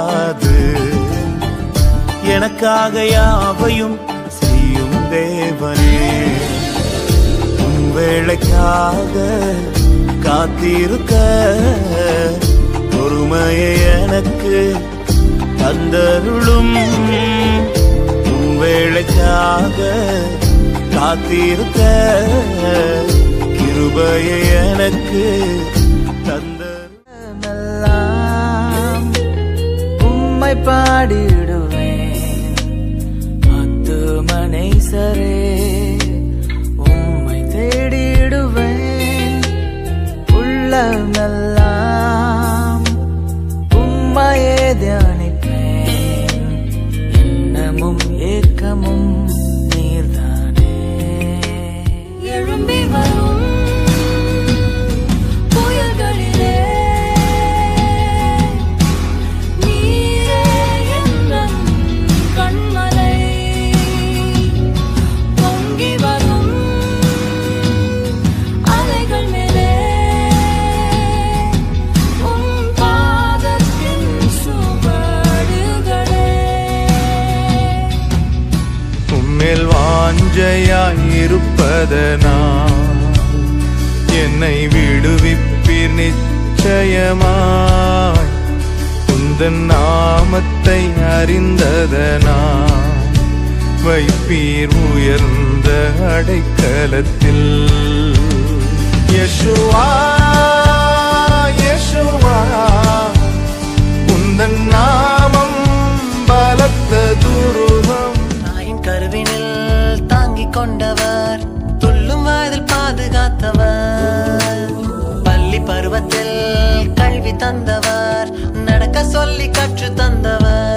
முடியாது எனக்காக யாவையும் செய்யும் தேவனே உன் வேளைக்காக காத்திருக்க பொறுமையை எனக்கு தந்தருளும் உன் வேளைக்காக காத்திருக்க கிருபையை எனக்கு தந்தருளும் எல்லாம் உம்மை பாடிடுவேன் அத்து மனை சரே உம்மை தேடிடுவேன் உள்ளமெல்லாம் உம்மையே தியானிப்பேன் எண்ணமும் ஏக்கமும் நீர்தானே எழும்பி வரும் புயல்களிலே நீரே எந்தன் கண்மலை பொங்கி வரும் அலைகள் மேலே உம் பாதத்தின் சுவடுகளே உம்மேல் வாஞ்சையாயிருப்பதனா என்னை விடுவிப்பீர் நிச்சயமாய் உந்தன் நாமத்தை அறிந்ததனா வைப்பீர் உயர்ந்த அடைக்கலத்தில் யெஷுவா யெஷுவா உந்தன் நாமம் பலத்த துருவம் தாயின் கருவினில் தாங்கிக் கொண்டவர் துள்ளும் வயதில் பாதுகாத்தவர் பள்ளி பருவத்தில் கல்வி தந்தவர் நடக்க சொல்லி கற்று தந்தவர்